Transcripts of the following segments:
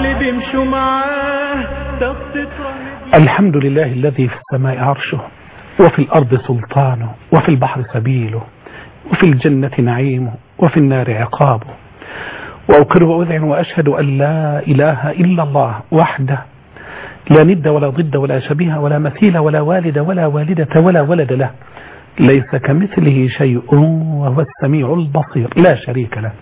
اللي بيمشوا معاه تخطيط الحمد لله الذي في السماء عرشه وفي الأرض سلطانه وفي البحر سبيله وفي الجنة نعيمه وفي النار عقابه وأقر وأذعن وأشهد أن لا إله إلا الله وحده لا ند ولا ضد ولا شبيه ولا مثيل ولا والد ولا والدة ولا ولد له ليس كمثله شيء وهو السميع البصير لا شريك له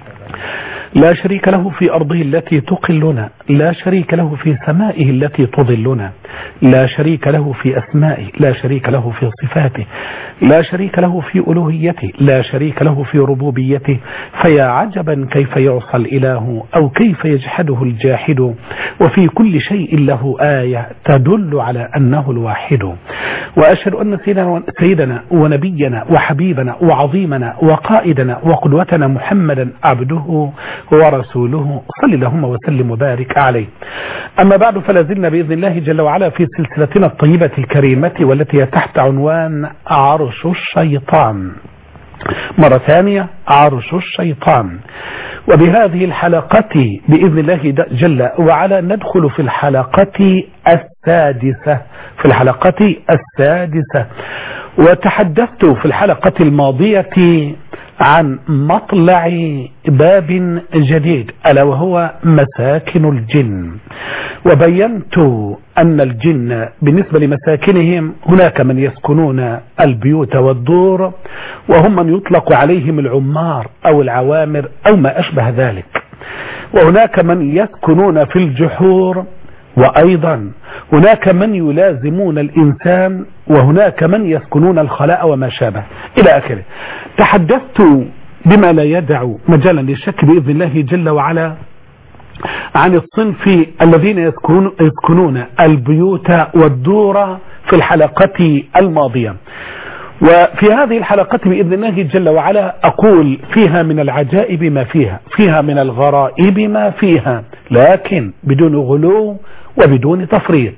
لا شريك له في أرضه التي تقلنا لا شريك له في سمائه التي تظلنا لا شريك له في أسمائه لا شريك له في صفاته لا شريك له في ألوهيته لا شريك له في ربوبيته فيا عجبا كيف يعصى الإله أو كيف يجحده الجاحد وفي كل شيء له آية تدل على أنه الواحد وأشهد أن سيدنا, سيدنا ونبينا وحبيبنا وعظيمنا وقائدنا وقدوتنا محمدا عبده ورسوله صل اللهم وسلم وبارك عليه أما بعد فلا زلنا بإذن الله جل وعلا في سلسلتنا الطيبة الكريمة والتي هي تحت عنوان عرش الشيطان مرة ثانية عرش الشيطان وبهذه الحلقة بإذن الله جل وعلا ندخل في الحلقة السادسة في الحلقة السادسة وتحدثت في الحلقة الماضية عن مطلع باب جديد ألا وهو مساكن الجن وبينت أن الجن بالنسبة لمساكنهم هناك من يسكنون البيوت والدور وهم من يطلق عليهم العمار أو العوامر أو ما أشبه ذلك وهناك من يسكنون في الجحور وأيضا هناك من يلازمون الإنسان وهناك من يسكنون الخلاء وما شابه إلى آخره تحدثت بما لا يدع مجالا للشك بإذن الله جل وعلا عن الصنف الذين يسكنون, يسكنون البيوت والدور في الحلقة الماضية وفي هذه الحلقة بإذن الله جل وعلا أقول فيها من العجائب ما فيها فيها من الغرائب ما فيها لكن بدون غلو وبدون تفريط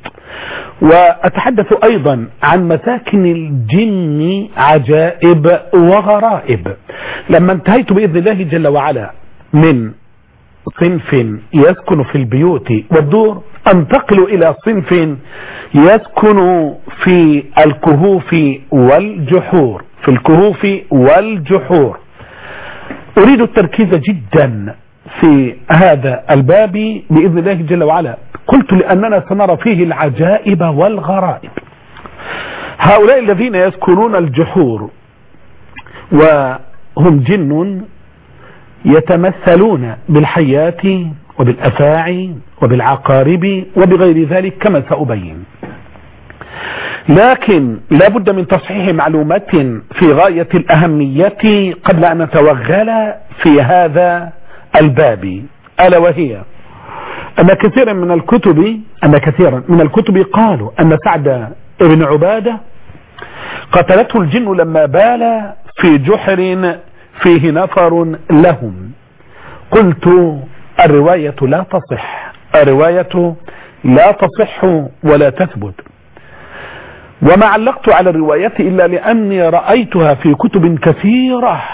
وأتحدث أيضا عن مساكن الجن عجائب وغرائب لما انتهيت بإذن الله جل وعلا من صنف يسكن في البيوت والدور انتقل إلى صنف يسكن في الكهوف والجحور في الكهوف والجحور أريد التركيز جدا في هذا الباب بإذن الله جل وعلا قلت لأننا سنرى فيه العجائب والغرائب هؤلاء الذين يسكنون الجحور وهم جن يتمثلون بالحيات وبالأفاعي وبالعقارب وبغير ذلك كما سأبين لكن لابد من تصحيح معلومات في غاية الأهمية قبل أن نتوغل في هذا الباب ألا وهي أن كثيرا من الكتب أن كثيرا من الكتب قالوا أن سعد بن عبادة قتلته الجن لما بال في جحر فيه نفر لهم قلت الرواية لا تصح الرواية لا تصح ولا تثبت وما علقت على الرواية إلا لأني رأيتها في كتب كثيرة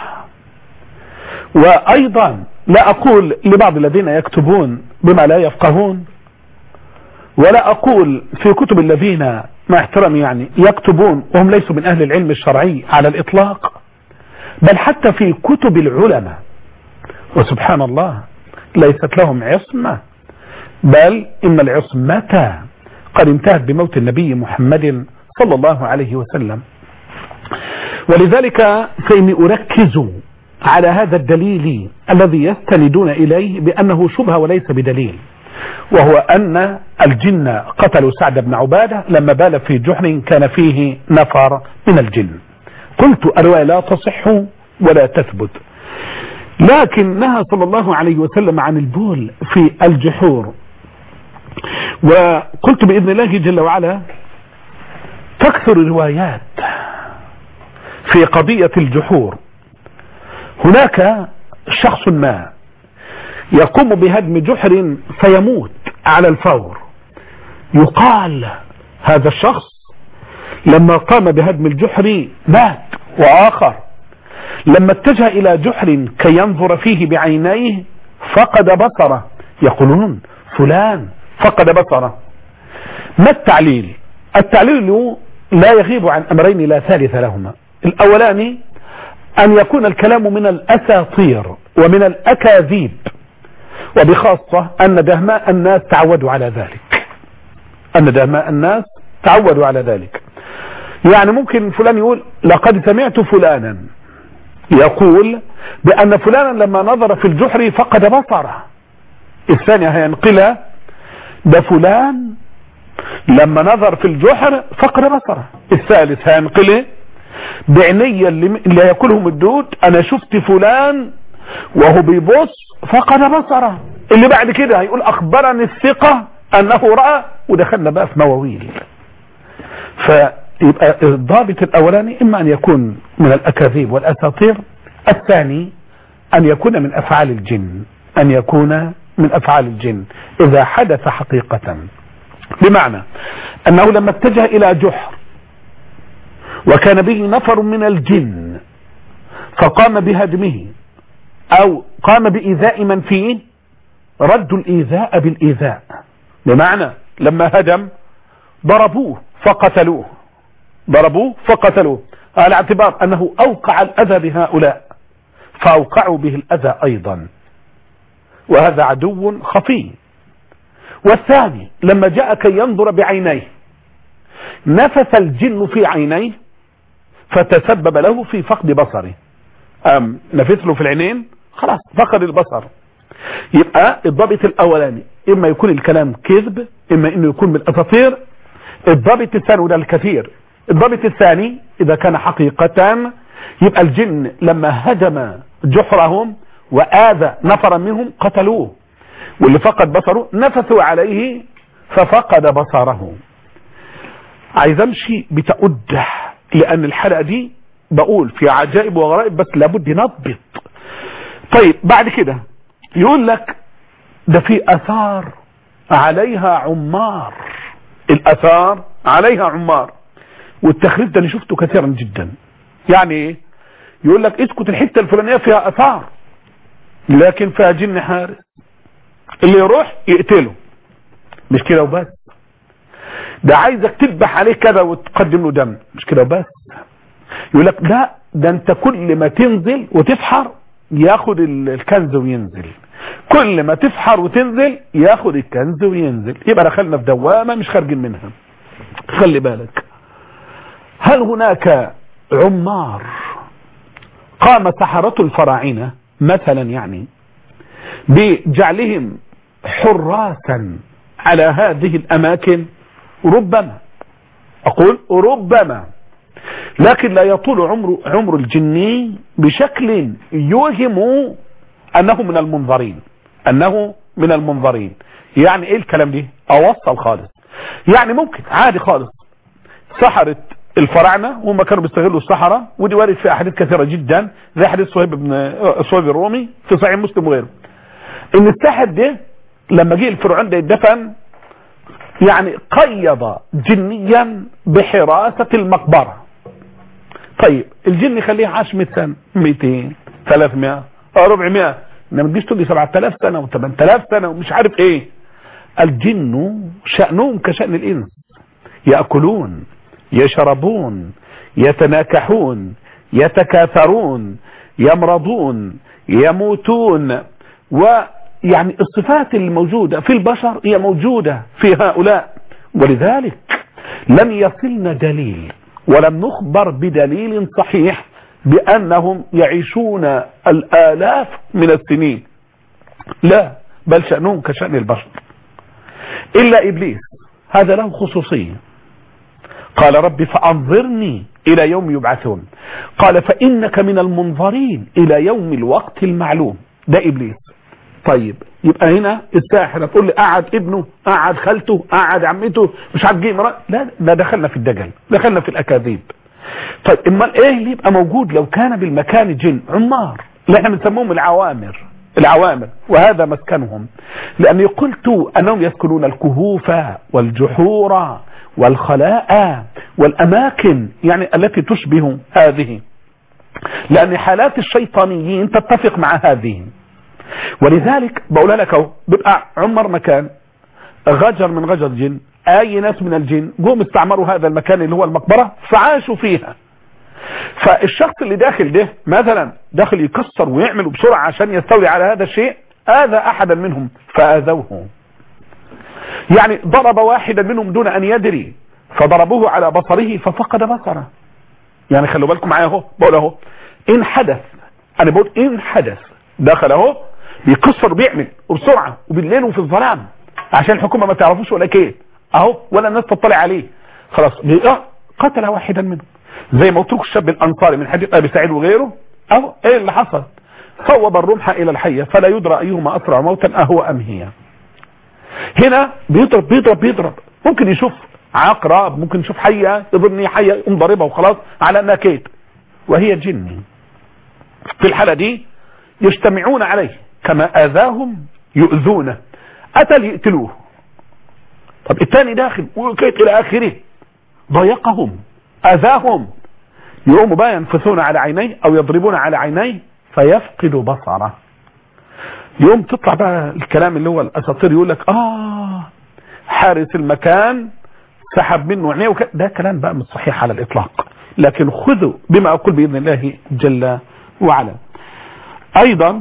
وأيضا لا أقول لبعض الذين يكتبون بما لا يفقهون ولا أقول في كتب الذين ما احترمي يعني يكتبون وهم ليسوا من أهل العلم الشرعي على الإطلاق بل حتى في كتب العلماء وسبحان الله ليست لهم عصمة بل إن العصمة قد انتهت بموت النبي محمد صلى الله عليه وسلم ولذلك فإني أركز على هذا الدليل الذي يستندون إليه بأنه شبهة وليس بدليل وهو أن الجن قتلوا سعد بن عبادة لما بال في جحر كان فيه نفر من الجن قلت الرواية لا تصح ولا تثبت لكن نهى صلى الله عليه وسلم عن البول في الجحور وقلت بإذن الله جل وعلا تكثر الروايات في قضية الجحور هناك شخص ما يقوم بهدم جحر فيموت على الفور يقال هذا الشخص لما قام بهدم الجحر مات وآخر لما اتجه إلى جحر كي ينظر فيه بعينيه فقد بصره يقولون فلان فقد بصره ما التعليل التعليل له لا يغيب عن أمرين لا ثالث لهما الأولاني أن يكون الكلام من الأساطير ومن الأكاذيب وبخاصة أن دهماء الناس تعودوا على ذلك أن دهماء الناس تعودوا على ذلك يعني ممكن فلان يقول لقد سمعت فلانا يقول بأن فلانا لما نظر في الجحر فقد بصره الثانية هينقلها ده فلان لما نظر في الجحر فقد بصره الثالث هينقله بعيني اللي, اللي ياكلهم الدود انا شفت فلان وهو بيبص فقد بصره اللي بعد كده هيقول اخبرني الثقة انه رأى ودخلنا بقى في مواويل فيبقى الضابط الاولاني اما ان يكون من الاكاذيب والاساطير الثاني ان يكون من افعال الجن ان يكون من افعال الجن اذا حدث حقيقة بمعنى انه لما اتجه الى جحر وكان به نفر من الجن فقام بهدمه او قام بايذاء من فيه ردوا الايذاء بالايذاء بمعنى لما هدم ضربوه فقتلوه ضربوه فقتلوه على اعتبار انه اوقع الاذى بهؤلاء فاوقعوا به الاذى ايضا وهذا عدو خفي والثاني لما جاء كي ينظر بعينيه نفث الجن في عينيه فتسبب له في فقد بصره أم نفث له في العينين خلاص فقد البصر يبقى الضابط الاولاني اما يكون الكلام كذب اما انه يكون من الاساطير الضابط الثاني وده الكثير الضابط الثاني اذا كان حقيقة يبقى الجن لما هدم جحرهم واذى نفرا منهم قتلوه واللي فقد بصره نفثوا عليه ففقد بصره عايز امشي بتأده لان الحلقة دي بقول في عجائب وغرائب بس لابد نضبط طيب بعد كده يقول لك ده في اثار عليها عمار الاثار عليها عمار والتخريج ده اللي شفته كثيرا جدا يعني ايه يقول لك اسكت الحتة الفلانية فيها اثار لكن فيها جن حارس اللي يروح يقتله مش كده وبس ده عايزك تذبح عليه كذا وتقدم له دم مش كده وبس يقول لك لا ده انت كل ما تنزل وتفحر ياخد الكنز وينزل كل ما تفحر وتنزل ياخد الكنز وينزل يبقى دخلنا في دوامة مش خارجين منها خلي بالك هل هناك عمار قام سحرة الفراعنة مثلا يعني بجعلهم حراسا على هذه الاماكن ربما اقول ربما لكن لا يطول عمر عمر الجني بشكل يوهم انه من المنظرين انه من المنظرين يعني ايه الكلام دي اوصل خالص يعني ممكن عادي خالص سحرة الفراعنة وهم كانوا بيستغلوا السحرة ودي وارد في احاديث كثيرة جدا زي حديث صهيب بن صهيب الرومي في صحيح مسلم وغيره ان الساحر ده لما جه الفرعون ده يدفن يعني قيض جنيا بحراسة المقبرة طيب الجن يخليه عاش 100 سنة 200 300 او 400 انما تجيش تقول لي 7000 سنة و8000 سنة ومش عارف ايه الجن شأنهم كشأن الانس يأكلون يشربون يتناكحون يتكاثرون يمرضون يموتون ويعني الصفات الموجودة في البشر هي موجودة في هؤلاء ولذلك لم يصلنا دليل ولم نخبر بدليل صحيح بأنهم يعيشون الآلاف من السنين لا بل شأنهم كشأن البشر إلا إبليس هذا له خصوصية قال رب فأنظرني إلى يوم يبعثون قال فإنك من المنظرين إلى يوم الوقت المعلوم ده إبليس طيب يبقى هنا الساحر تقول لي قعد ابنه قعد خالته قعد عمته مش عارف جه مرأة لا ده دخلنا في الدجل دخلنا في الأكاذيب طيب امال ايه اللي يبقى موجود لو كان بالمكان جن عمار اللي احنا بنسموهم العوامر العوامر وهذا مسكنهم لأني قلت أنهم يسكنون الكهوف والجحور والخلاء والأماكن يعني التي تشبه هذه لأن حالات الشيطانيين تتفق مع هذه ولذلك بقول لك اهو بيبقى عمر مكان غجر من غجر الجن اي ناس من الجن جم استعمروا هذا المكان اللي هو المقبرة فعاشوا فيها فالشخص اللي داخل ده مثلا داخل يكسر ويعمل بسرعة عشان يستولي على هذا الشيء اذى احدا منهم فاذوه يعني ضرب واحدا منهم دون ان يدري فضربوه على بصره ففقد بصره يعني خلوا بالكم معايا اهو بقول اهو ان حدث انا بقول ان حدث دخل اهو بيكسر وبيعمل وبسرعه وبالليل وفي الظلام عشان الحكومه ما تعرفوش ولا كيف اهو ولا الناس تطلع عليه خلاص بي- آه، قتل واحدا منهم زي ما قلت لكم الشاب الانصاري من حديث ابي سعيد وغيره اهو ايه اللي حصل صوب الرمح الى الحيه فلا يدرى ايهما اسرع موتا اهو ام هي هنا بيضرب بيضرب بيضرب ممكن يشوف عقرب ممكن يشوف حيه يظن إن هي حيه يقوم ضاربها وخلاص على انها كيد وهي جن في الحاله دي يجتمعون عليه كما اذاهم يؤذونه اتى ليقتلوه طب الثاني داخل وكيت الى اخره ضيقهم اذاهم يقوموا بقى ينفثون على عينيه او يضربون على عينيه فيفقد بصره يوم تطلع بقى الكلام اللي هو الاساطير يقول لك اه حارس المكان سحب منه عينيه وك... ده كلام بقى مش صحيح على الاطلاق لكن خذوا بما اقول باذن الله جل وعلا ايضا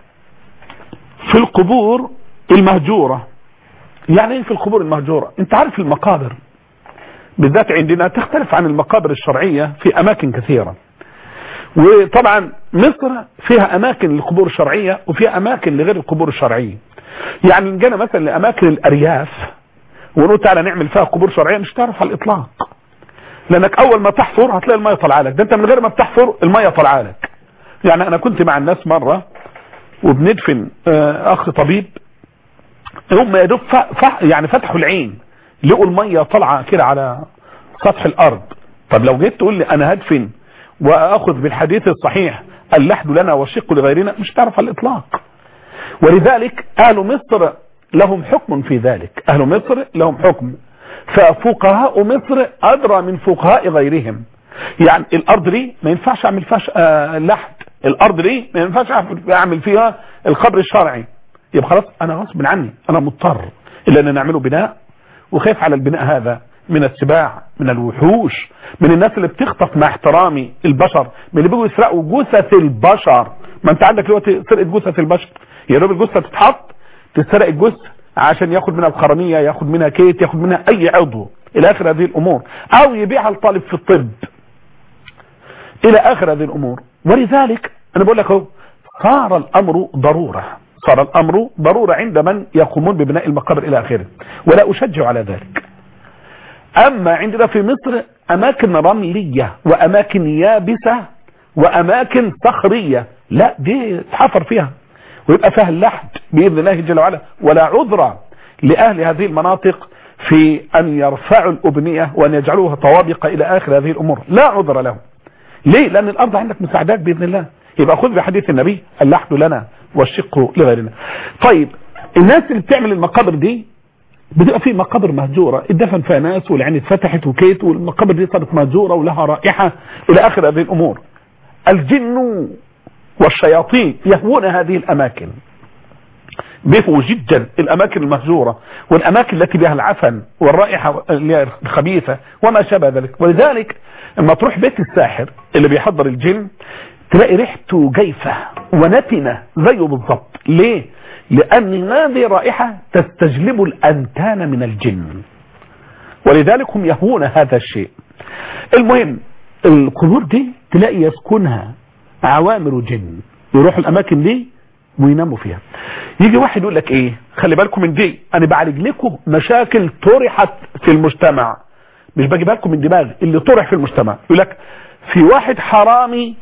في القبور المهجوره يعني ايه في القبور المهجوره انت عارف المقابر بالذات عندنا تختلف عن المقابر الشرعيه في اماكن كثيره وطبعا مصر فيها اماكن للقبور الشرعيه وفيها اماكن لغير القبور الشرعيه يعني إن جينا مثلا لاماكن الارياف ونقول تعالى نعمل فيها قبور شرعيه مش تعرف على الاطلاق لانك اول ما تحفر هتلاقي الميه طالعه لك ده انت من غير ما بتحفر الميه طالعه لك يعني انا كنت مع الناس مره وبندفن آه، اخ طبيب هم يا دوب ف- ف- يعني فتحوا العين لقوا الميه طالعه كده على سطح الارض طب لو جيت تقول لي انا هدفن واخذ بالحديث الصحيح اللحد لنا والشق لغيرنا مش تعرف على الاطلاق ولذلك اهل مصر لهم حكم في ذلك اهل مصر لهم حكم ففقهاء مصر ادرى من فقهاء غيرهم يعني الارض دي ما ينفعش اعمل فيها ش- آه، لحد الارض دي ما ينفعش اعمل فيها القبر الشرعي يبقى خلاص انا غصب عني انا مضطر الا ان نعمله بناء وخايف على البناء هذا من السباع من الوحوش من الناس اللي بتخطف مع احترامي البشر من اللي بيجوا يسرقوا جثث البشر ما انت عندك دلوقتي سرقه جثث البشر يا دوب الجثه تتحط تسرق الجثه عشان ياخد منها القرنيه ياخد منها كيت ياخد منها اي عضو الى اخر هذه الامور او يبيعها لطالب في الطب الى اخر هذه الامور ولذلك انا بقول لك اهو صار الامر ضروره صار الامر ضروره عند من يقومون ببناء المقابر الى اخره ولا اشجع على ذلك اما عندنا في مصر اماكن رمليه واماكن يابسه واماكن صخريه لا دي تحفر فيها ويبقى فيها اللحد باذن الله جل وعلا ولا عذر لاهل هذه المناطق في ان يرفعوا الابنيه وان يجعلوها طوابق الى اخر هذه الامور لا عذر لهم ليه لان الارض عندك مساعدات باذن الله يبقى خذ بحديث النبي اللحد لنا والشق لغيرنا طيب الناس اللي بتعمل المقابر دي بتبقى في مقابر مهجورة اتدفن فيها ناس والعين اتفتحت وكيت والمقابر دي صارت مهجورة ولها رائحة إلى آخر هذه الأمور الجن والشياطين يهوون هذه الأماكن بيهوا جدا الأماكن المهجورة والأماكن التي بها العفن والرائحة اللي هي الخبيثة وما شابه ذلك ولذلك لما تروح بيت الساحر اللي بيحضر الجن تلاقي ريحته جيفة ونتنة زيه بالضبط ليه لأن هذه الرائحة تستجلب الأنتان من الجن ولذلك هم يهوون هذا الشيء المهم القبور دي تلاقي يسكنها عوامر جن يروحوا الأماكن دي ويناموا فيها يجي واحد يقول لك ايه خلي بالكم من دي انا بعالج لكم مشاكل طرحت في المجتمع مش بجيبها لكم من دماغي اللي طرح في المجتمع يقول لك في واحد حرامي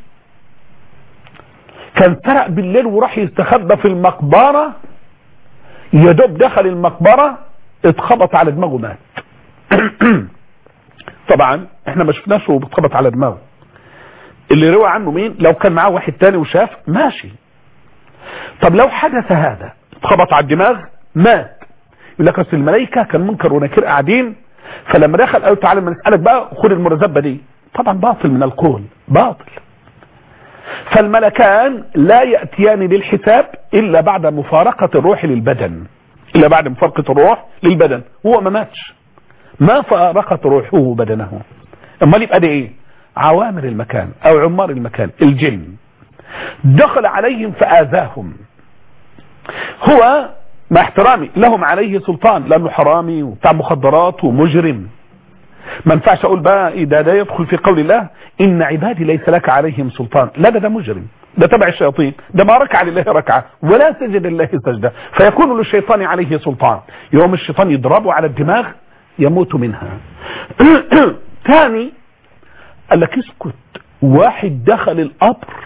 كان سرق بالليل وراح يستخبى في المقبرة يا دوب دخل المقبرة اتخبط على دماغه مات طبعا احنا ما شفناش وهو بيتخبط على دماغه اللي روى عنه مين لو كان معاه واحد تاني وشاف ماشي طب لو حدث هذا اتخبط على الدماغ مات يقول لك اصل الملائكه كان منكر ونكير قاعدين فلما دخل قالوا تعالى ما نسالك بقى خد المرزبه دي طبعا باطل من القول باطل فالملكان لا يأتيان للحساب إلا بعد مفارقة الروح للبدن إلا بعد مفارقة الروح للبدن هو ما ماتش ما فارقت روحه بدنه امال يبقى ده ايه عوامر المكان او عمار المكان الجن دخل عليهم فآذاهم هو مع احترامي لهم عليه سلطان لانه حرامي وبتاع مخدرات ومجرم ما ينفعش اقول بقى إيه ده ده يدخل في قول الله ان عبادي ليس لك عليهم سلطان لا ده ده مجرم ده تبع الشياطين ده ما ركع لله ركعه ولا سجد لله سجده فيكون للشيطان عليه سلطان يوم الشيطان يضربه على الدماغ يموت منها ثاني قال لك اسكت واحد دخل القبر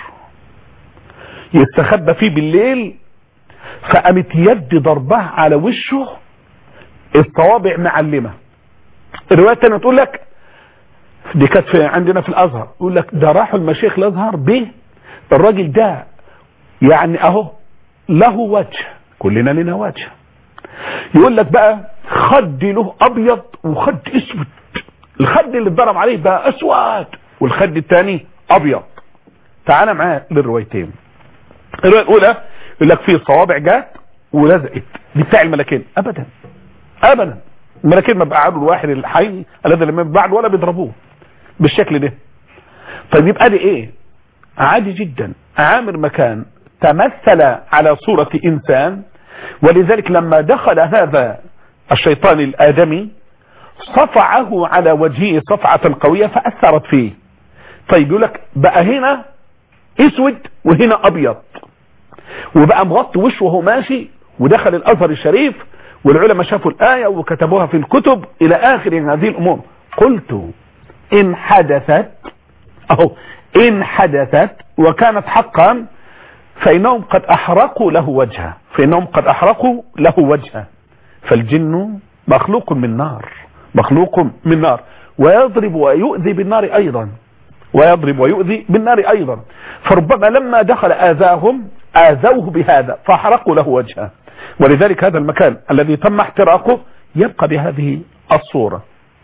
يستخبى فيه بالليل فقامت يد ضربها على وشه الصوابع معلمه الروايه الثانيه تقول لك دي كانت في عندنا في الازهر يقول لك ده راحوا المشايخ الازهر به الراجل ده يعني اهو له وجه كلنا لنا وجه يقول لك بقى خد له ابيض وخد اسود الخد اللي اتضرب عليه بقى اسود والخد الثاني ابيض تعال معاه للروايتين الروايه الاولى يقول لك في صوابع جات ولزقت دي بتاع الملكين ابدا ابدا الملكين ما بقعدوا الواحد الحي الذي لم يبعد ولا بيضربوه بالشكل ده طيب يبقى دي ايه عادي جدا عامر مكان تمثل على صورة انسان ولذلك لما دخل هذا الشيطان الادمي صفعه على وجهه صفعة قوية فاثرت فيه طيب يقول لك بقى هنا اسود وهنا ابيض وبقى مغطي وشه وهو ماشي ودخل الازهر الشريف والعلماء شافوا الآية وكتبوها في الكتب إلى آخر هذه الأمور قلت إن حدثت أو إن حدثت وكانت حقا فإنهم قد أحرقوا له وجهه فإنهم قد أحرقوا له وجهه فالجن مخلوق من نار مخلوق من نار ويضرب ويؤذي بالنار أيضا ويضرب ويؤذي بالنار أيضا فربما لما دخل آذاهم آذوه بهذا فأحرقوا له وجهه ولذلك هذا المكان الذي تم احتراقه يبقى بهذه الصورة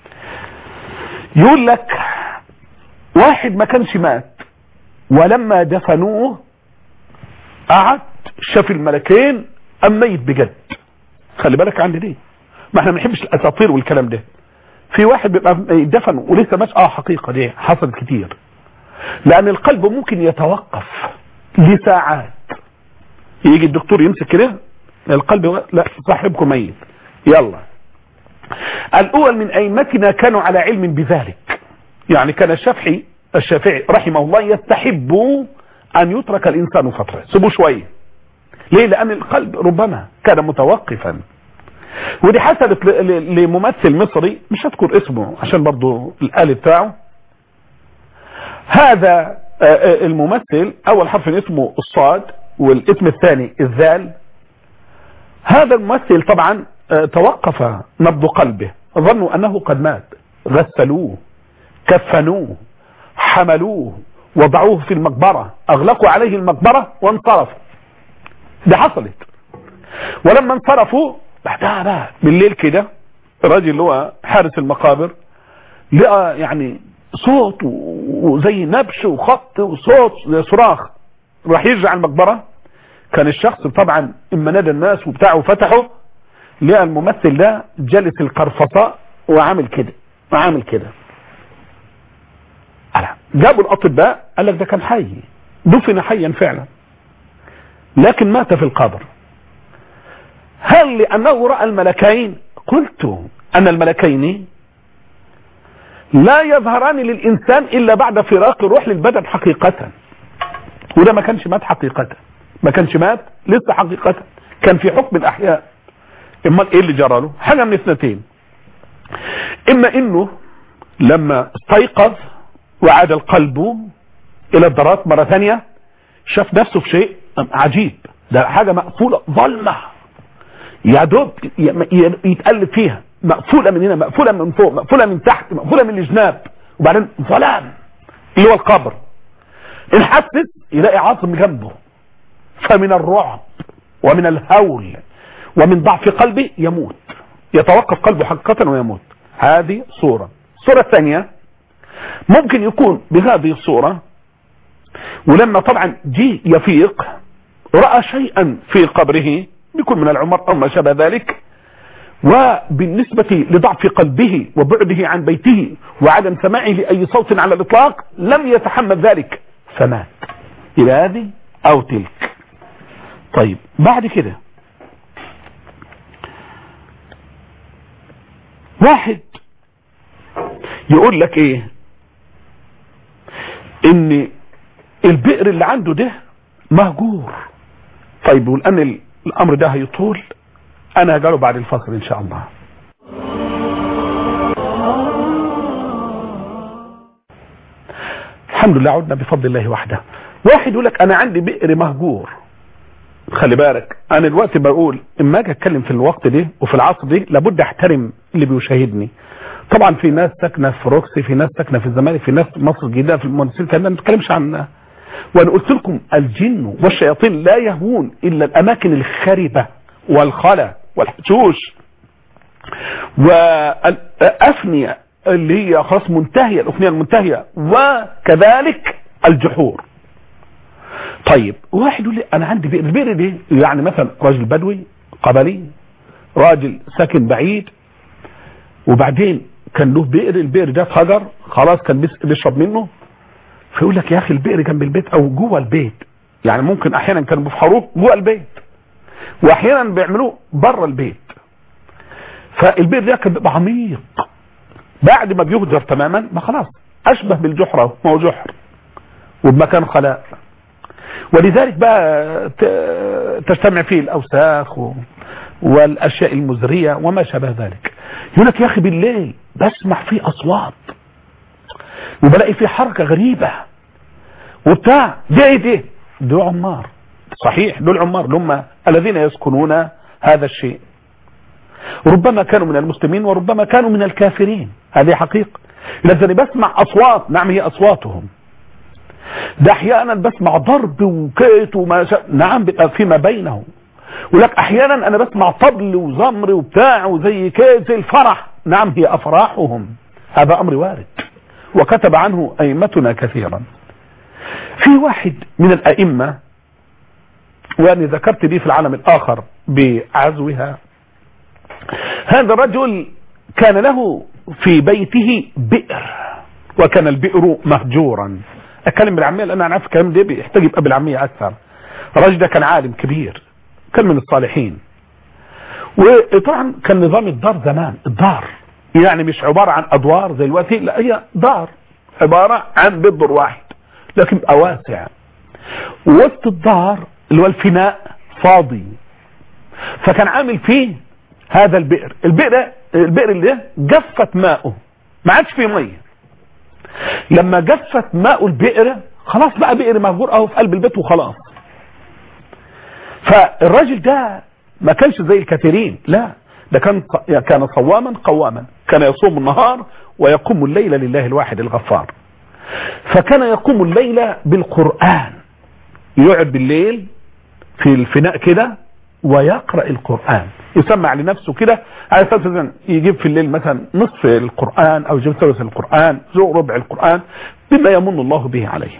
يقول لك واحد ما كانش مات ولما دفنوه قعد شاف الملكين أم ميت بجد خلي بالك عندي دي ما احنا ما بنحبش الاساطير والكلام ده في واحد بيبقى دفن ولسه ماشي اه حقيقه دي حصلت كتير لان القلب ممكن يتوقف لساعات يجي الدكتور يمسك كده القلب لا صاحبكم ميت يلا الاول من ائمتنا كانوا على علم بذلك يعني كان الشافعي الشافعي رحمه الله يستحب ان يترك الانسان فتره سيبوه شويه ليه لان القلب ربما كان متوقفا ودي حصلت لممثل مصري مش هذكر اسمه عشان برضو الآل بتاعه هذا الممثل اول حرف اسمه الصاد والاسم الثاني الذال هذا الممثل طبعا توقف نبض قلبه ظنوا انه قد مات غسلوه كفنوه حملوه وضعوه في المقبرة اغلقوا عليه المقبرة وانصرفوا ده حصلت ولما انصرفوا بعدها بقى بالليل كده الراجل اللي هو حارس المقابر لقى يعني صوت وزي نبش وخط وصوت زي صراخ راح يرجع المقبرة كان الشخص طبعا اما نادى الناس وبتاعه فتحه لقى الممثل ده جالس القرفصاء وعامل كده وعامل كده جابوا الاطباء قال لك ده كان حي دفن حيا فعلا لكن مات في القبر هل لأنه رأى الملكين قلت أن الملكين لا يظهران للإنسان إلا بعد فراق الروح للبدن حقيقة وده ما كانش مات حقيقة ما كانش مات لسه حقيقة كان في حكم الأحياء إما إيه اللي جرى له حاجة من اثنتين إما إنه لما استيقظ وعاد القلب إلى الذرات مرة ثانية شاف نفسه في شيء عجيب ده حاجة مقفولة ظلمة يا دوب يتقلب فيها مقفولة من هنا مقفولة من فوق مقفولة من تحت مقفولة من الجناب وبعدين ظلام اللي هو القبر الحسس يلاقي عاصم جنبه فمن الرعب ومن الهول ومن ضعف قلبه يموت يتوقف قلبه حقيقة ويموت هذه صورة الصورة الثانية ممكن يكون بهذه الصورة ولما طبعا جي يفيق رأى شيئا في قبره بيكون من العمر أو ما شابه ذلك وبالنسبة لضعف قلبه وبعده عن بيته وعدم سماعه لأي صوت على الإطلاق لم يتحمل ذلك فمات إلى هذه أو تلك طيب بعد كده واحد يقول لك ايه ان البئر اللي عنده ده مهجور طيب والان الامر ده هيطول انا هجاله بعد الفصل ان شاء الله الحمد لله عدنا بفضل الله وحده واحد يقول لك انا عندي بئر مهجور خلي بالك انا دلوقتي بقول اما اجي اتكلم في الوقت ده وفي العصر ده لابد احترم اللي بيشاهدني طبعا في ناس ساكنه في روكسي في ناس ساكنه في الزمالك في ناس في مصر الجديده في المهندسين كنا ما نتكلمش عن وانا قلت لكم الجن والشياطين لا يهون الا الاماكن الخربه والخلا والحشوش والافنيه اللي هي خلاص منتهيه الافنيه المنتهيه وكذلك الجحور طيب واحد يقول لي انا عندي بئر البئر دي يعني مثلا راجل بدوي قبلي راجل ساكن بعيد وبعدين كان له بئر البئر ده اتهجر خلاص كان بيس- بيشرب منه فيقول لك يا اخي البئر جنب البيت او جوه البيت يعني ممكن احيانا كانوا بيفحروه جوه البيت واحيانا بيعملوه بره البيت فالبئر ده كان بيبقى عميق بعد ما بيهجر تماما ما خلاص اشبه بالجحره ما هو جحر وبمكان خلاء ولذلك بقى ت- تجتمع فيه الاوساخ و- والاشياء المزريه وما شابه ذلك يقول لك يا اخي بالليل بسمع فيه اصوات وبلاقي فيه حركه غريبه وبتاع ده ايه ده دول عمار صحيح دول عمار اللي هم الذين يسكنون هذا الشيء ربما كانوا من المسلمين وربما كانوا من الكافرين هذه حقيقة لذلك بسمع أصوات نعم هي أصواتهم ده أحيانا بسمع ضرب وكيت وما شا... نعم بيبقى فيما بينهم ولك أحيانا أنا بسمع طبل وزمر وبتاع وزي كيت زي الفرح نعم هي أفراحهم هذا أمر وارد وكتب عنه أئمتنا كثيرا في واحد من الأئمة وأني ذكرت دي في العالم الآخر بعزوها هذا الرجل كان له في بيته بئر وكان البئر مهجورا اتكلم بالعاميه لان انا عارف الكلام ده بيحتاج يبقى بالعاميه اكثر الراجل ده كان عالم كبير كان من الصالحين وطبعا كان نظام الدار زمان الدار يعني مش عباره عن ادوار زي دلوقتي لا هي دار عباره عن بيت دور واحد لكن بيبقى واسع وسط الدار اللي هو الفناء فاضي فكان عامل فيه هذا البئر البئر ده البئر اللي ده جفت ماؤه ما عادش فيه ميه لما جفت ماء البئر خلاص بقى بئر مهجور اهو في قلب البيت وخلاص فالراجل ده ما كانش زي الكثيرين لا ده كان كان صواما قواما كان يصوم النهار ويقوم الليل لله الواحد الغفار فكان يقوم الليل بالقرآن يقعد بالليل في الفناء كده ويقرأ القرآن يسمع لنفسه كده على اساس مثلا يجيب في الليل مثلا نصف القرآن او يجيب ثلث القرآن ذو ربع القرآن بما يمن الله به عليه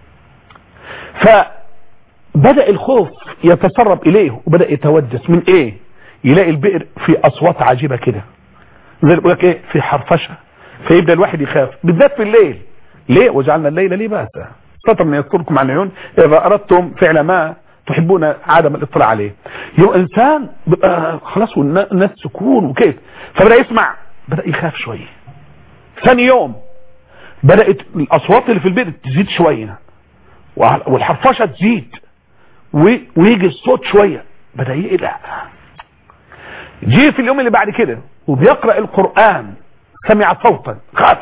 فبدأ الخوف يتسرب اليه وبدأ يتوجس من ايه يلاقي البئر في اصوات عجيبة كده زي يقول لك ايه في حرفشة فيبدأ الواحد يخاف بالذات في الليل ليه وجعلنا الليل لباسا ستر من يذكركم عن العيون اذا اردتم فعل ما تحبون عدم الاطلاع عليه يبقى انسان بقى خلاص والناس سكون وكيف فبدا يسمع بدا يخاف شويه ثاني يوم بدات الاصوات اللي في البيت تزيد شويه والحرفشه تزيد ويجي الصوت شويه بدا يقلق جه في اليوم اللي بعد كده وبيقرا القران سمع صوتا خاف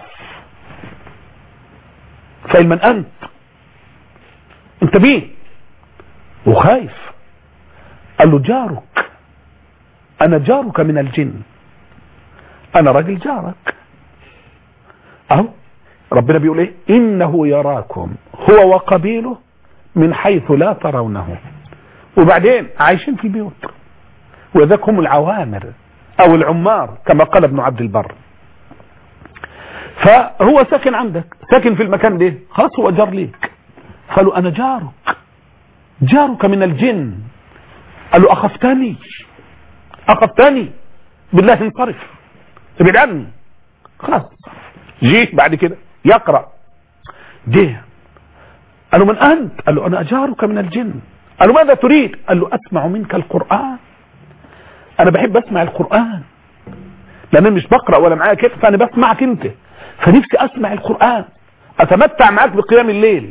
فقال من انت انت مين وخايف قال له جارك انا جارك من الجن انا راجل جارك اهو ربنا بيقول ايه انه يراكم هو وقبيله من حيث لا ترونه وبعدين عايشين في البيوت وذاك هم العوامر او العمار كما قال ابن عبد البر فهو ساكن عندك ساكن في المكان ده خلاص هو جار ليك قالوا انا جارك جارك من الجن قال له اخفتني اخفتني بالله انصرف ابعد عني خلاص جه بعد كده يقرأ جه قال له من أنت قال له أنا أجارك من الجن قال له ماذا تريد قال له أسمع منك القرآن أنا بحب أسمع القرآن لأن أنا مش بقرأ ولا معايا كده فأنا بسمعك أنت فنفسي أسمع القرآن أتمتع معك بقيام الليل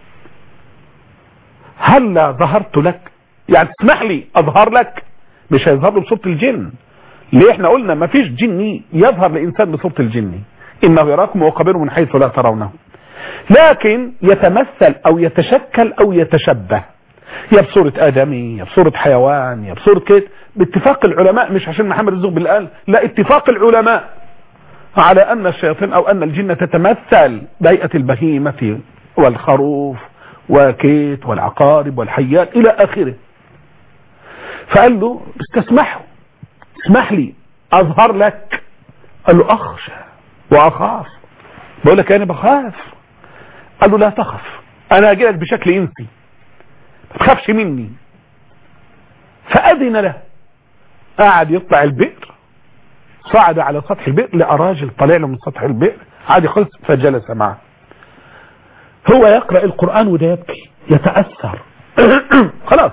هلا ظهرت لك يعني تسمح لي أظهر لك مش هيظهر له بصوت الجن ليه احنا قلنا ما فيش جني يظهر لإنسان بصوت الجني إنه يراكم وقبره من حيث لا ترونه لكن يتمثل أو يتشكل أو يتشبه يا بصورة آدمي يا بصورة حيوان يا بصورة كده باتفاق العلماء مش عشان محمد الزغبي قال لا اتفاق العلماء على أن الشياطين أو أن الجن تتمثل بهيئة البهيمة والخروف وكيت والعقارب والحيات إلى آخره فقال له استسمحه اسمح لي أظهر لك قال له أخشى وأخاف بقول لك أنا بخاف قال له لا تخف أنا أجي لك بشكل إنسي ما تخافش مني فأذن له قعد يطلع البئر صعد على سطح البئر لقى راجل طالع له من سطح البئر عاد يخلص فجلس معه هو يقرأ القرآن وده يبكي يتأثر خلاص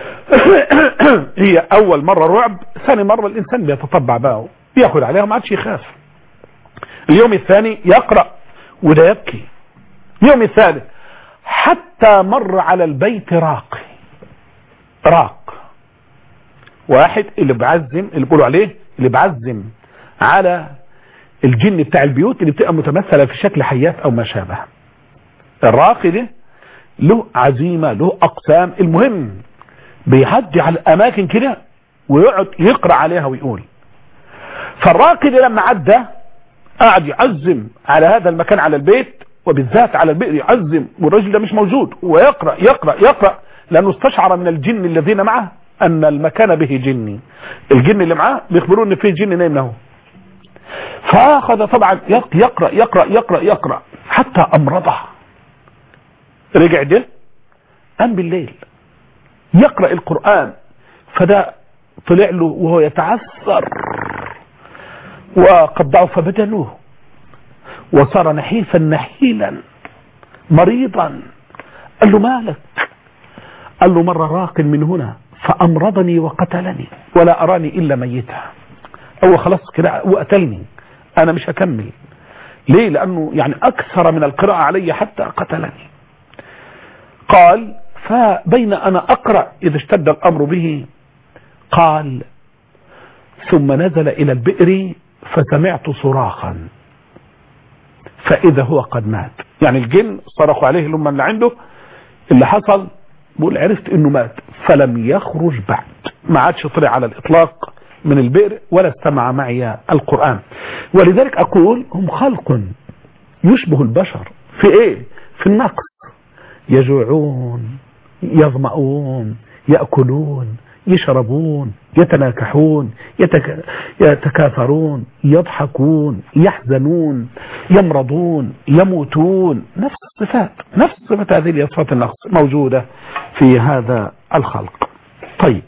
هي أول مرة رعب ثاني مرة الإنسان بيتطبع بقى بياخد عليها ما عادش يخاف اليوم الثاني يقرأ وده يبكي اليوم الثالث حتى مر على البيت راقي راق واحد اللي بعزم اللي بيقولوا عليه اللي بعزم على الجن بتاع البيوت اللي بتبقى متمثلة في شكل حيات او ما شابه الراقي ده له عزيمة له اقسام المهم بيعدي على الاماكن كده ويقعد يقرأ عليها ويقول فالراقي ده لما عدى قعد يعزم على هذا المكان على البيت وبالذات على البئر يعزم والرجل ده مش موجود ويقرأ يقرأ يقرأ لأنه استشعر من الجن الذين معه أن المكان به جني الجن اللي معاه بيخبروا أن فيه جن نايم له فأخذ طبعا يقرأ يقرأ يقرأ يقرأ حتى أمرضه رجع ده قام بالليل يقرأ القرآن فده طلع له وهو يتعثر وقد ضعف بدنه وصار نحيفا نحيلا مريضا قال له مالك قال له مر راق من هنا فأمرضني وقتلني ولا أراني إلا ميتا هو خلاص كده وقتلني أنا مش هكمل ليه لأنه يعني أكثر من القراءة علي حتى قتلني قال فبين أنا أقرأ إذا اشتد الأمر به قال ثم نزل إلى البئر فسمعت صراخا فإذا هو قد مات يعني الجن صرخوا عليه لما اللي عنده اللي حصل بقول عرفت انه مات فلم يخرج بعد ما عادش طلع على الاطلاق من البئر ولا استمع معي القرآن ولذلك اقول هم خلق يشبه البشر في ايه في النقص يجوعون يظمؤون يأكلون يشربون يتناكحون يتك... يتكاثرون يضحكون يحزنون يمرضون يموتون نفس الصفات نفس صفات هذه الصفات النقص موجودة في هذا الخلق طيب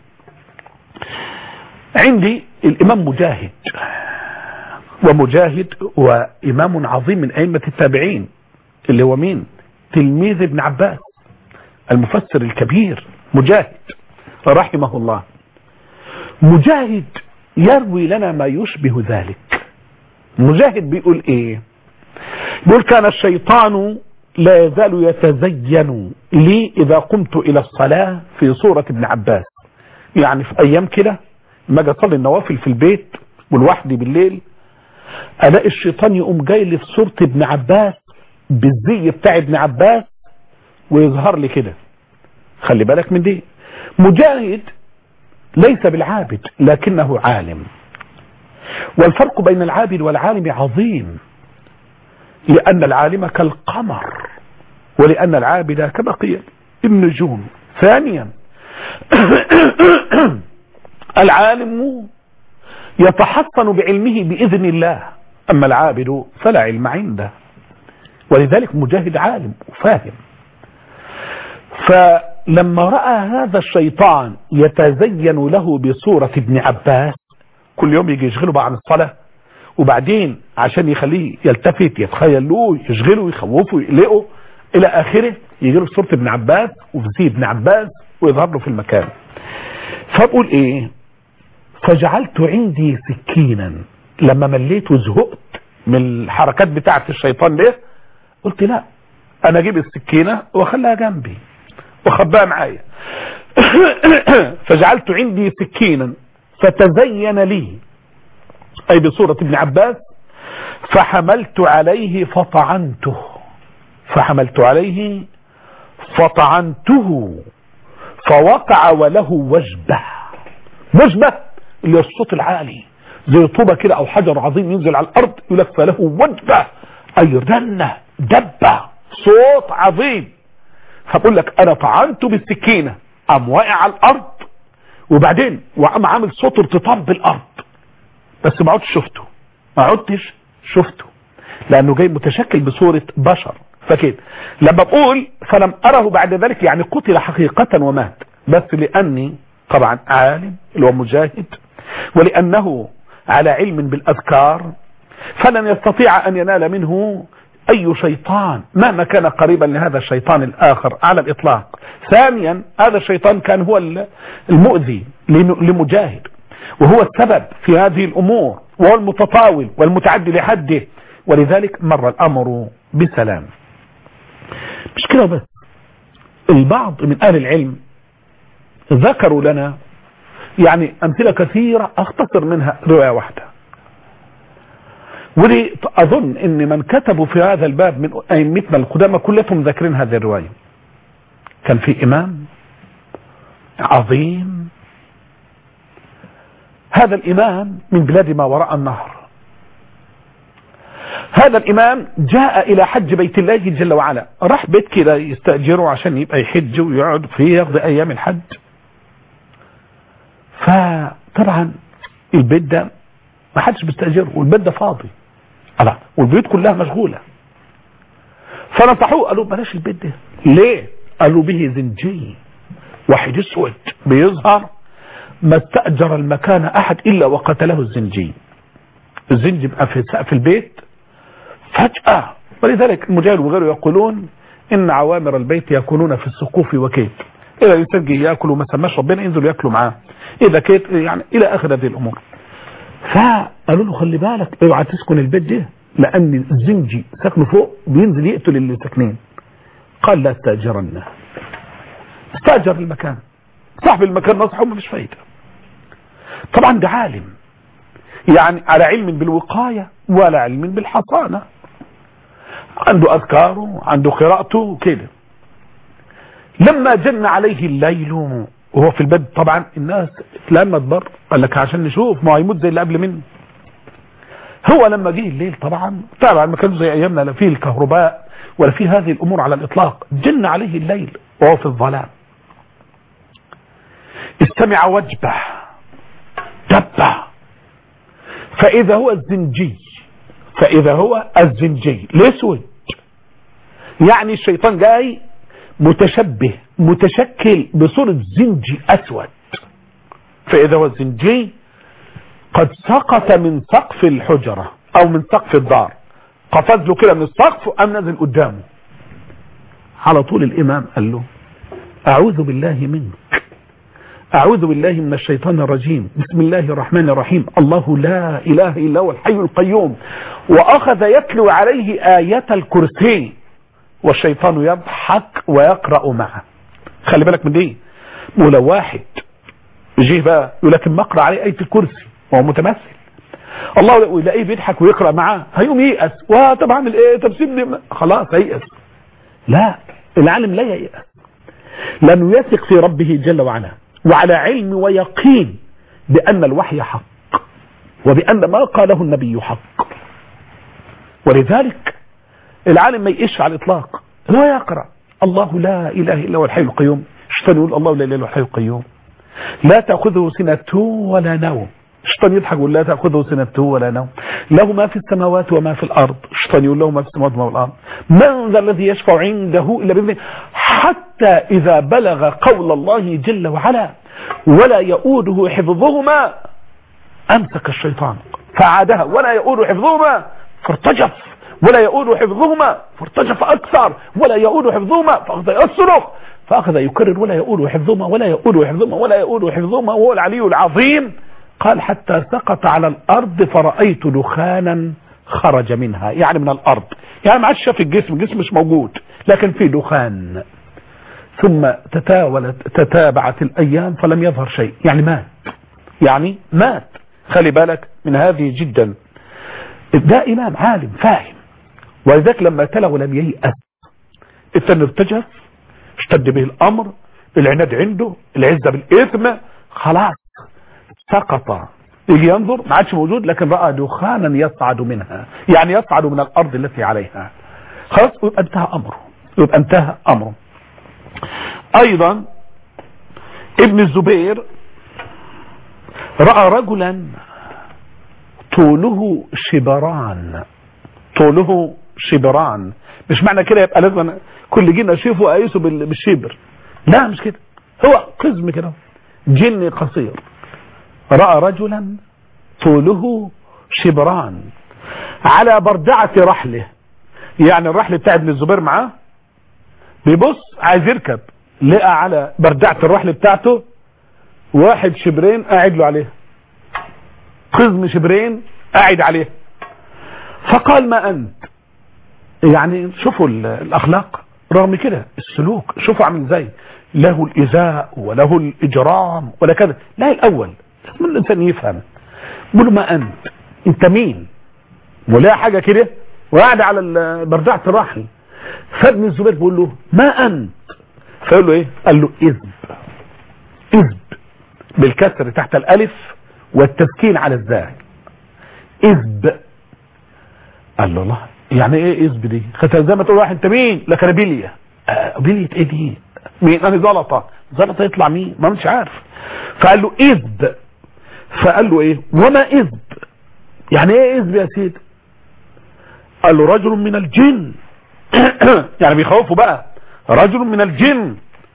عندي الإمام مجاهد ومجاهد وإمام عظيم من أئمة التابعين اللي هو مين تلميذ ابن عباس المفسر الكبير مجاهد رحمه الله مجاهد يروي لنا ما يشبه ذلك مجاهد بيقول ايه بيقول كان الشيطان لا يزال يتزين لي اذا قمت الى الصلاة في صورة ابن عباس يعني في ايام كده ما اجي اصلي النوافل في البيت ولوحدي بالليل الاقي الشيطان يقوم جاي لي في صورة ابن عباس بالزي بتاع ابن عباس ويظهر لي كده خلي بالك من دي مجاهد ليس بالعابد لكنه عالم والفرق بين العابد والعالم عظيم لأن العالم كالقمر ولأن العابد كبقية النجوم ثانيا العالم يتحصن بعلمه بإذن الله أما العابد فلا علم عنده ولذلك مجاهد عالم وفاهم لما رأى هذا الشيطان يتزين له بصورة ابن عباس كل يوم يجي يشغله بقى عن الصلاة وبعدين عشان يخليه يلتفت يتخيل له يشغله يخوفه يقلقه الى اخره يجي له صورة ابن عباس وفي ابن عباس ويظهر له في المكان فبقول ايه فجعلت عندي سكينا لما مليت وزهقت من الحركات بتاعة الشيطان ده قلت لا انا اجيب السكينة واخليها جنبي واخباها معايا فجعلت عندي سكينا فتزين لي اي بصورة ابن عباس فحملت عليه فطعنته فحملت عليه فطعنته فوقع وله وجبة وجبة اللي هي الصوت العالي زي طوبة كده او حجر عظيم ينزل على الارض يقول لك فله وجبة اي رنة دبة صوت عظيم فبقول لك انا طعنته بالسكينة قام واقع على الارض وبعدين وقام عامل صوت ارتطام بالارض بس ما عدتش شفته ما عدتش شفته لانه جاي متشكل بصورة بشر فكده لما بقول فلم اره بعد ذلك يعني قتل حقيقة ومات بس لاني طبعا عالم اللي هو مجاهد ولانه على علم بالاذكار فلن يستطيع ان ينال منه اي شيطان مهما كان قريبا لهذا الشيطان الاخر على الاطلاق ثانيا هذا الشيطان كان هو المؤذي لمجاهد وهو السبب في هذه الامور وهو المتطاول والمتعدي لحده ولذلك مر الامر بسلام مش كده بس البعض من اهل العلم ذكروا لنا يعني امثلة كثيرة اختصر منها رواية واحدة ودي اظن ان من كتبوا في هذا الباب من ائمتنا القدامى كلهم ذاكرين هذه الرواية كان في امام عظيم هذا الامام من بلاد ما وراء النهر هذا الامام جاء الى حج بيت الله جل وعلا راح بيت كده يستأجره عشان يبقى يحج ويقعد فيه يقضي ايام الحج فطبعا البيت ده ما حدش بيستأجره والبيت ده فاضي الله والبيوت كلها مشغولة فنصحوه قالوا بلاش البيت ده ليه قالوا به زنجي واحد اسود بيظهر ما استأجر المكان احد الا وقتله الزنجي الزنجي بقى في سقف البيت فجأة ولذلك المجاهد وغيره يقولون ان عوامر البيت يكونون في السقوف وكيف اذا يسجي ياكلوا ما سماش ربنا ينزلوا ياكلوا معاه اذا كيت يعني الى اخر هذه الامور فقالوا له خلي بالك اوعى تسكن البيت ده لان الزنجي ساكنه فوق بينزل يقتل اللي ساكنين قال لا استاجرنه استاجر المكان صاحب المكان نصحه ما فيش فايده طبعا ده عالم يعني على علم بالوقايه ولا علم بالحصانه عنده اذكاره عنده قراءته كده لما جن عليه الليل وهو في الباب طبعا الناس اتلمت بر قال لك عشان نشوف ما هيموت زي اللي قبل منه هو لما جه الليل طبعا طبعا ما كانش زي ايامنا لا فيه الكهرباء ولا فيه هذه الامور على الاطلاق جن عليه الليل وهو في الظلام استمع وجبه دبه فاذا هو الزنجي فاذا هو الزنجي الاسود يعني الشيطان جاي متشبه متشكل بصورة زنجي أسود فإذا هو الزنجي قد سقط من سقف الحجرة أو من سقف الدار قفز له كده من السقف وقام نازل قدامه على طول الإمام قال له أعوذ بالله منك أعوذ بالله من الشيطان الرجيم بسم الله الرحمن الرحيم الله لا إله إلا هو الحي القيوم وأخذ يتلو عليه آية الكرسي والشيطان يضحك ويقرأ معه خلي بالك من دي ولو واحد يجيه بقى يقول لك ما اقرا عليه آية الكرسي وهو متمثل الله يلاقيه بيضحك ويقرأ معاه هيقوم ييأس وطب اعمل ايه طب سيبني خلاص هيأس لا العالم لا ييأس لأنه يثق في ربه جل وعلا وعلى علم ويقين بأن الوحي حق وبأن ما قاله النبي حق ولذلك العالم ما يقش على الإطلاق هو يقرأ الله لا إله إلا هو الحي القيوم الشيطان يقول الله لا إله إلا هو الحي القيوم لا تأخذه سنة ولا نوم الشيطان يضحك يقول لا تأخذه سنة ولا نوم له ما في السماوات وما في الأرض الشيطان يقول له ما في السماوات وما في الأرض من ذا الذي يشفع عنده إلا بإذنه حتى حتى إذا بلغ قول الله جل وعلا ولا يؤوده حفظهما أمسك الشيطان فعادها ولا يؤود حفظهما فارتجف ولا يؤود حفظهما فارتجف أكثر ولا يؤود حفظهما فأخذ يصرخ فأخذ يكرر ولا يؤود حفظهما ولا يؤود حفظهما ولا يؤود حفظهما وهو العلي العظيم قال حتى سقط على الأرض فرأيت دخانا خرج منها يعني من الأرض يعني ما عادش شاف الجسم الجسم مش موجود لكن في دخان ثم تتاولت تتابعت الأيام فلم يظهر شيء يعني مات يعني مات خلي بالك من هذه جدا ده إمام عالم فاهم ولذلك لما تلو لم ييأس الثاني ارتجف اشتد به الأمر العناد عنده العزة بالإثم خلاص سقط يجي ينظر ما عادش موجود لكن رأى دخانا يصعد منها يعني يصعد من الأرض التي عليها خلاص يبقى انتهى أمره يبقى انتهى أمره أيضا ابن الزبير رأى رجلا طوله شبران طوله شبران مش معنى كده يبقى لازم كل جن اشوفه اقيسه بالشبر لا مش كده هو قزم كده جن قصير رأى رجلا طوله شبران على بردعة رحله يعني الرحل بتاع ابن الزبير معاه بيبص عايز يركب لقى على بردعة الرحل بتاعته واحد شبرين قاعد له عليه قزم شبرين قاعد عليه فقال ما أنت يعني شوفوا الأخلاق رغم كده السلوك شوفوا عامل ازاي له الإزاء وله الإجرام ولا كذا لا الأول لازم الإنسان يفهم بيقول ما أنت أنت مين ولا حاجة كده وقاعد على بردعة الرحل فابن الزبير بيقول له ما أنت فيقول له إيه قال له إذب إذب بالكسر تحت الألف والتسكين على الزاي إذب قال له الله يعني ايه إذب دي خدت زي ما تقول واحد انت مين لك انا بلية آه بلية ايه دي مين انا زلطة زلطة يطلع مين ما مش عارف فقال له إذب فقال له ايه وما إذب يعني ايه إذب يا سيدي قال له رجل من الجن يعني بيخوفوا بقى رجل من الجن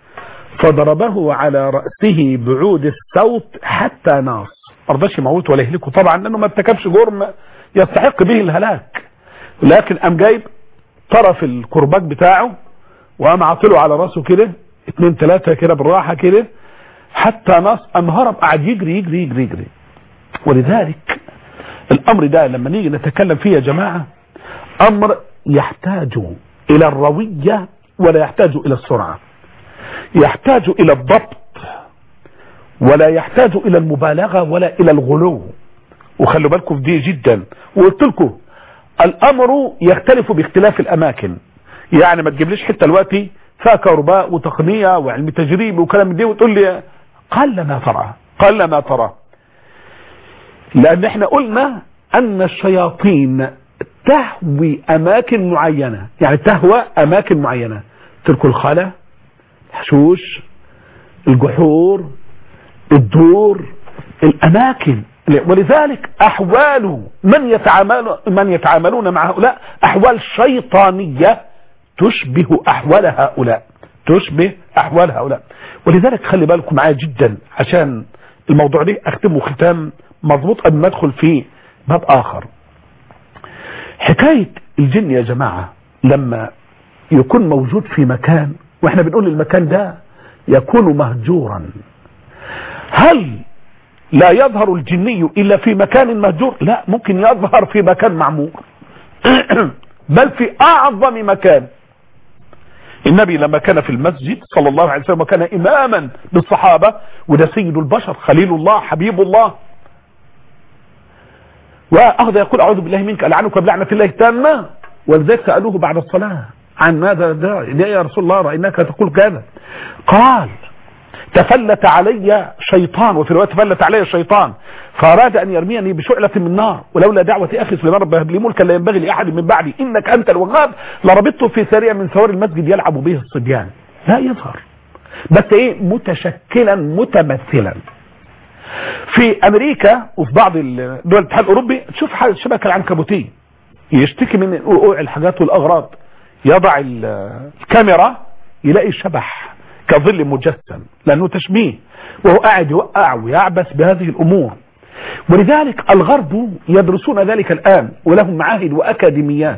فضربه على رأسه بعود الصوت حتى ناص مرضاش يموت ولا يهلكه طبعا لانه ما ارتكبش جرم يستحق به الهلاك لكن قام جايب طرف الكرباج بتاعه وقام عاطله على راسه كده اتنين تلاتة كده بالراحة كده حتى ناص قام هرب قعد يجري يجري يجري يجري ولذلك الامر ده لما نيجي نتكلم فيه يا جماعة امر يحتاج الى الروية ولا يحتاج الى السرعة يحتاج الى الضبط ولا يحتاج الى المبالغة ولا الى الغلو وخلوا بالكم في دي جدا وقلت لكم الامر يختلف باختلاف الاماكن يعني ما تجيبليش حته دلوقتي فيها كهرباء وتقنيه وعلم تجريب وكلام من دي وتقول لي قل ما ترى قل ما ترى لان احنا قلنا ان الشياطين تهوي اماكن معينه يعني تهوى اماكن معينه ترك الخلا الحشوش الجحور الدور الاماكن ولذلك احوال من يتعامل من يتعاملون مع هؤلاء احوال شيطانية تشبه احوال هؤلاء تشبه احوال هؤلاء ولذلك خلي بالكم معايا جدا عشان الموضوع ده اختمه ختام مضبوط قبل ما ادخل في باب اخر حكاية الجن يا جماعة لما يكون موجود في مكان واحنا بنقول المكان ده يكون مهجورا هل لا يظهر الجني إلا في مكان مهجور لا ممكن يظهر في مكان معمور بل في أعظم مكان النبي لما كان في المسجد صلى الله عليه وسلم وكان إماما بالصحابة وده سيد البشر خليل الله حبيب الله وأخذ يقول أعوذ بالله منك ألعنك بلعنة الله التامة ولذلك سألوه بعد الصلاة عن ماذا ده يا رسول الله رأيناك تقول كذا قال تفلت علي شيطان وفي رواية تفلت علي الشيطان فأراد أن يرميني بشعلة من نار ولولا دعوة أخي سليمان رب هب لي ملكا لا ينبغي لأحد من بعدي إنك أنت الوهاب لربطته في سريع من ثوار المسجد يلعب به الصبيان لا يظهر بس إيه متشكلا متمثلا في أمريكا وفي بعض دول الاتحاد الأوروبي تشوف الشبكة العنكبوتية يشتكي من وقوع الحاجات والأغراض يضع الكاميرا يلاقي شبح كظل مجسم لأنه تشبيه وهو قاعد يوقع ويعبث بهذه الأمور ولذلك الغرب يدرسون ذلك الآن ولهم معاهد وأكاديميات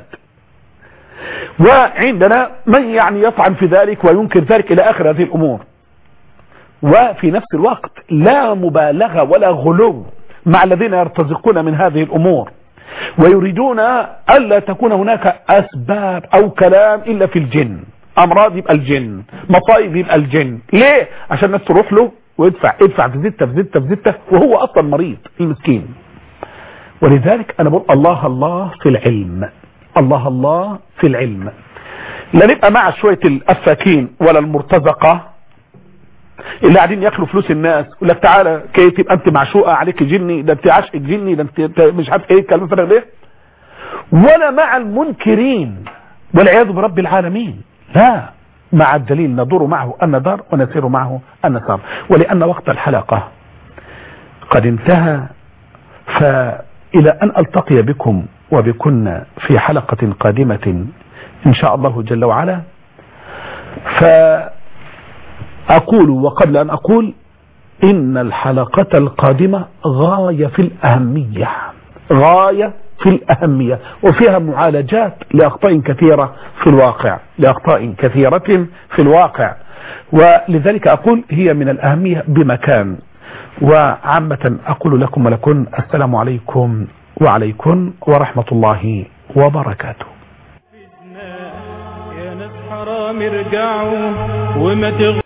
وعندنا من يعني يطعن في ذلك وينكر ذلك إلى آخر هذه الأمور وفي نفس الوقت لا مبالغة ولا غلو مع الذين يرتزقون من هذه الأمور ويريدون ألا تكون هناك أسباب أو كلام إلا في الجن أمراض يبقى الجن مصايب يبقى الجن ليه عشان الناس تروح له ويدفع ادفع في زتة في زتة في زتة وهو أصلا مريض المسكين ولذلك أنا بقول الله الله في العلم الله الله في العلم لا نبقى مع شوية الأفاكين ولا المرتزقة اللي قاعدين ياكلوا فلوس الناس يقول لك تعالى كي تبقى انت معشوقه عليك جني ده انت عشق جني ده انت انت مش عارف ايه الكلام الفارغ ده ولا مع المنكرين والعياذ برب العالمين لا مع الدليل ندور معه الندار ونسير معه النسار ولأن وقت الحلقة قد انتهى فإلى أن ألتقي بكم وبكن في حلقة قادمة إن شاء الله جل وعلا فأقول وقبل أن أقول إن الحلقة القادمة غاية في الأهمية غاية في الأهمية وفيها معالجات لأخطاء كثيرة في الواقع لأخطاء كثيرة في الواقع ولذلك أقول هي من الأهمية بمكان وعامة أقول لكم ولكم السلام عليكم وعليكم ورحمة الله وبركاته يا ناس حرام ارجعوا وما تغ...